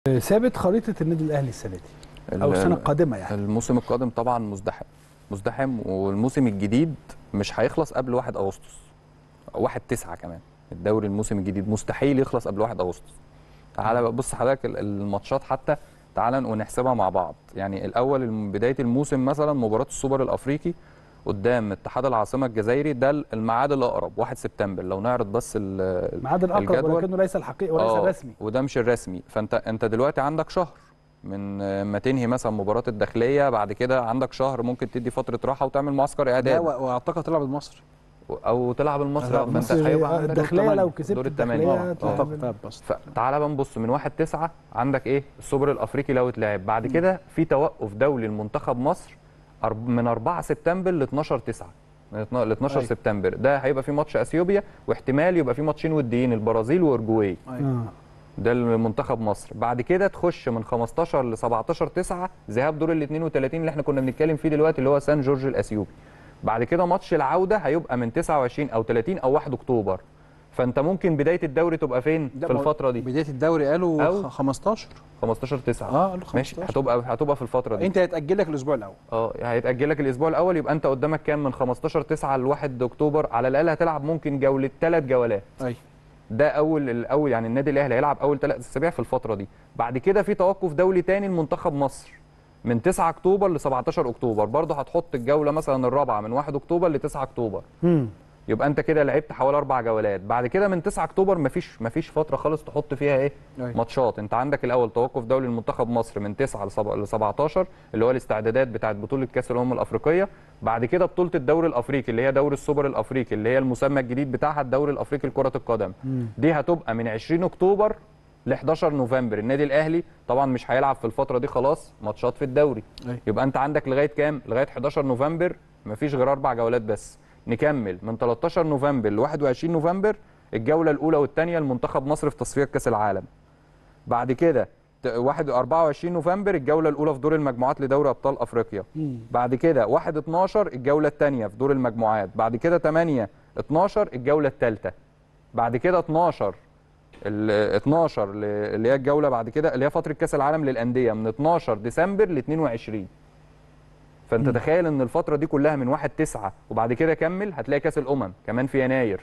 ثابت خريطه النادي الاهلي السنه دي او ال- السنه القادمه يعني الموسم القادم طبعا مزدحم مزدحم والموسم الجديد مش هيخلص قبل 1 اغسطس 1 9 كمان الدوري الموسم الجديد مستحيل يخلص قبل 1 اغسطس تعالى بقى بص حضرتك ال- الماتشات حتى تعالى ونحسبها مع بعض يعني الاول الم- بدايه الموسم مثلا مباراه السوبر الافريقي قدام اتحاد العاصمه الجزائري ده الميعاد الاقرب 1 سبتمبر لو نعرض بس ال- الميعاد الاقرب الجدول. ولكنه ليس الحقيقي وليس آه، الرسمي وده مش الرسمي فانت انت دلوقتي عندك شهر من آه، ما تنهي مثلا مباراه الداخليه بعد كده عندك شهر ممكن تدي فتره راحه وتعمل معسكر لا اعداد و- واعتقد تلعب المصري او تلعب المصري لا، آه، فانت مصر هيبقى عندك الداخليه دور لو تمانية. كسبت دور التمانية. الداخليه آه، هتلعب اعتقد تلعب بس فتعالى بقى نبص من 1 9 عندك ايه السوبر الافريقي لو اتلعب بعد كده في توقف دولي لمنتخب مصر أرب- من 4 سبتمبر ل 12 9 من اتنا- ل 12 أيوة. سبتمبر ده هيبقى في ماتش اثيوبيا واحتمال يبقى في ماتشين وديين البرازيل واورجواي آه. ده المنتخب مصر بعد كده تخش من 15 ل 17 9 ذهاب دور ال 32 اللي احنا كنا بنتكلم فيه دلوقتي اللي هو سان جورج الاثيوبي بعد كده ماتش العوده هيبقى من 29 او 30 او 1 اكتوبر فانت ممكن بدايه الدوري تبقى فين لا، في ما هو الفتره دي بدايه الدوري قالوا أو- خ- 15 15 9 اه قالوا ماشي 15 هتبقى هتبقى في الفتره دي انت هيتاجل لك الاسبوع الاول اه هيتاجل لك الاسبوع الاول يبقى انت قدامك كام من 15 9 ل 1 اكتوبر على الاقل هتلعب ممكن جوله ثلاث جولات ايوه ده اول الاول يعني النادي الاهلي هيلعب اول ثلاث اسابيع في الفتره دي بعد كده في توقف دولي تاني لمنتخب مصر من 9 اكتوبر ل 17 اكتوبر برضه هتحط الجوله مثلا الرابعه من 1 اكتوبر ل 9 اكتوبر مم. يبقى انت كده لعبت حوالي اربع جولات بعد كده من 9 اكتوبر مفيش مفيش فتره خالص تحط فيها ايه أيوة. ماتشات انت عندك الاول توقف دولي لمنتخب مصر من 9 ل سب- ل 17 اللي هو الاستعدادات بتاعه بطوله كاس الامم الافريقيه بعد كده بطوله الدوري الافريقي اللي هي دوري السوبر الافريقي اللي هي المسمى الجديد بتاعها الدوري الافريقي لكره القدم دي هتبقى من 20 اكتوبر ل 11 نوفمبر النادي الاهلي طبعا مش هيلعب في الفتره دي خلاص ماتشات في الدوري أيوة. يبقى انت عندك لغايه كام لغايه 11 نوفمبر مفيش غير اربع جولات بس نكمل من 13 نوفمبر ل 21 نوفمبر الجوله الاولى والثانيه لمنتخب مصر في تصفيات كاس العالم بعد كده ت- واحد 24 نوفمبر الجوله الاولى في دور المجموعات لدوري ابطال افريقيا بعد كده 1 12 الجوله الثانيه في دور المجموعات بعد كده 8 12 الجوله الثالثه بعد كده 12 ال 12 ل- اللي هي الجوله بعد كده اللي هي فتره كاس العالم للانديه من 12 ديسمبر ل 22 فانت تخيل ان الفتره دي كلها من 1 9 وبعد كده كمل هتلاقي كاس الامم كمان في يناير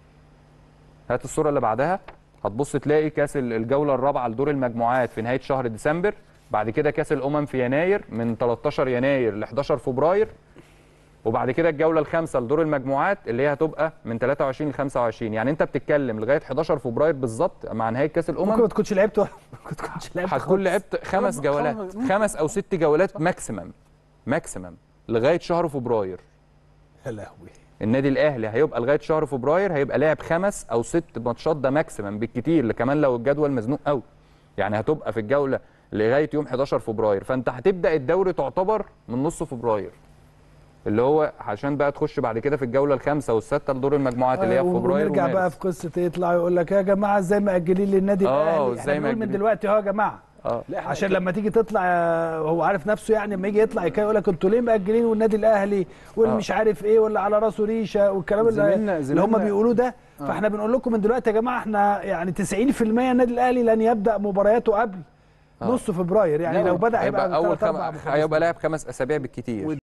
هات الصوره اللي بعدها هتبص تلاقي كاس ال- الجوله الرابعه لدور المجموعات في نهايه شهر ديسمبر بعد كده كاس الامم في يناير من 13 يناير ل 11 فبراير وبعد كده الجوله الخامسه لدور المجموعات اللي هي هتبقى من 23 ل 25 يعني انت بتتكلم لغايه 11 فبراير بالظبط مع نهايه كاس ممكن الامم ما تكونش لعبت ولا- ممكن تكونش لعبت هتكون خالص. لعبت خمس خمس- جولات خمس- خمس او ست جولات ماكسيمم ماكسيمم لغايه شهر فبراير يا لهوي النادي الاهلي هيبقى لغايه شهر فبراير هيبقى لاعب خمس او ست ماتشات ده ماكسيمم بالكتير كمان لو الجدول مزنوق قوي يعني هتبقى في الجوله لغايه يوم 11 فبراير فانت هتبدا الدوري تعتبر من نص فبراير اللي هو عشان بقى تخش بعد كده في الجوله الخامسه والسادسه لدور المجموعات اللي هي في فبراير ونرجع بقى ومارس في قصه ايه يطلع يقول لك يا جماعه ازاي مأجلين للنادي آه، الاهلي إزاي احنا بنقول من مأجلين؟ دلوقتي اهو يا جماعه اه لا إحنا عشان كده- لما تيجي تطلع آه، هو عارف نفسه يعني لما يجي يطلع يكا- يقول لك انتوا ليه مأجلين والنادي الاهلي واللي آه. مش عارف ايه واللي على راسه ريشه والكلام اللي, زميلنا- اللي هم زميلنا- بيقولوه ده فاحنا بنقول لكم من دلوقتي يا جماعه احنا يعني 90% النادي الاهلي لن يبدا مبارياته قبل آه. نص فبراير يعني لا، لو بدا هيبقى هيبقى اول ثلاث أربع خم... مباريات. هيبقى لاعب خمس اسابيع بالكتير